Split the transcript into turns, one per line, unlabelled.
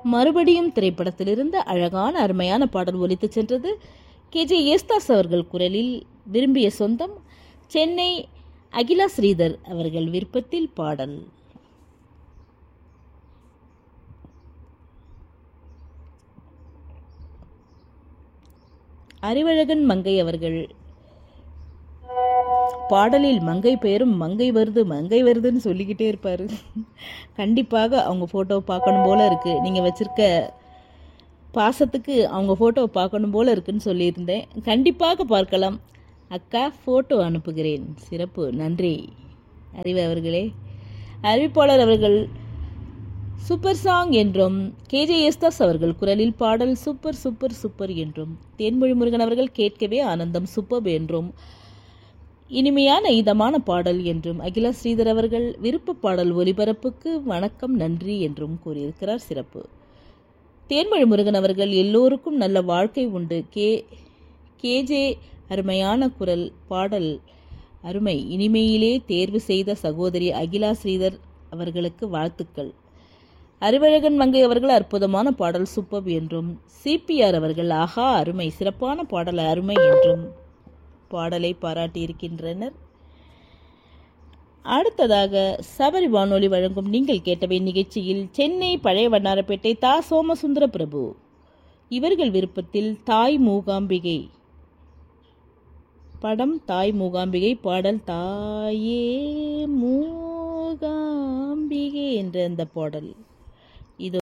மறுபடியும் திரைப்படத்திலிருந்து அழகான அருமையான பாடல் ஒலித்துச் சென்றது கே ஜே ஏஸ்தாஸ் அவர்கள் குரலில் விரும்பிய சொந்தம் சென்னை அகிலா ஸ்ரீதர் அவர்கள் விருப்பத்தில் பாடல் அறிவழகன் மங்கை அவர்கள் பாடலில் மங்கை பெயரும் மங்கை வருது மங்கை வருதுன்னு சொல்லிக்கிட்டே இருப்பார் கண்டிப்பாக அவங்க ஃபோட்டோ பார்க்கணும் போல இருக்கு நீங்கள் வச்சிருக்க பாசத்துக்கு அவங்க ஃபோட்டோவை பார்க்கணும் போல இருக்குன்னு சொல்லியிருந்தேன் கண்டிப்பாக பார்க்கலாம் அக்கா ஃபோட்டோ அனுப்புகிறேன் சிறப்பு நன்றி அறிவு அவர்களே அறிவிப்பாளர் அவர்கள் சூப்பர் சாங் என்றும் கேஜே எஸ்தாஸ் அவர்கள் குரலில் பாடல் சூப்பர் சூப்பர் சூப்பர் என்றும் தேன்மொழி முருகன் அவர்கள் கேட்கவே ஆனந்தம் சூப்பர் என்றும் இனிமையான இதமான பாடல் என்றும் அகிலா ஸ்ரீதர் அவர்கள் விருப்ப பாடல் ஒலிபரப்புக்கு வணக்கம் நன்றி என்றும் கூறியிருக்கிறார் சிறப்பு தேன்மொழி முருகன் அவர்கள் எல்லோருக்கும் நல்ல வாழ்க்கை உண்டு கே கேஜே அருமையான குரல் பாடல் அருமை இனிமையிலே தேர்வு செய்த சகோதரி அகிலா ஸ்ரீதர் அவர்களுக்கு வாழ்த்துக்கள் அறிவழகன் மங்கை அவர்கள் அற்புதமான பாடல் சூப்பர் என்றும் சிபிஆர் அவர்கள் ஆஹா அருமை சிறப்பான பாடல் அருமை என்றும் பாடலை பாராட்டியிருக்கின்றனர் அடுத்ததாக சபரி வானொலி வழங்கும் நீங்கள் கேட்டவை நிகழ்ச்சியில் சென்னை பழைய வண்ணாரப்பேட்டை தா சோமசுந்தர பிரபு இவர்கள் விருப்பத்தில் தாய் மூகாம்பிகை படம் தாய் மூகாம்பிகை பாடல் தாயே மூகாம்பிகை என்ற அந்த பாடல்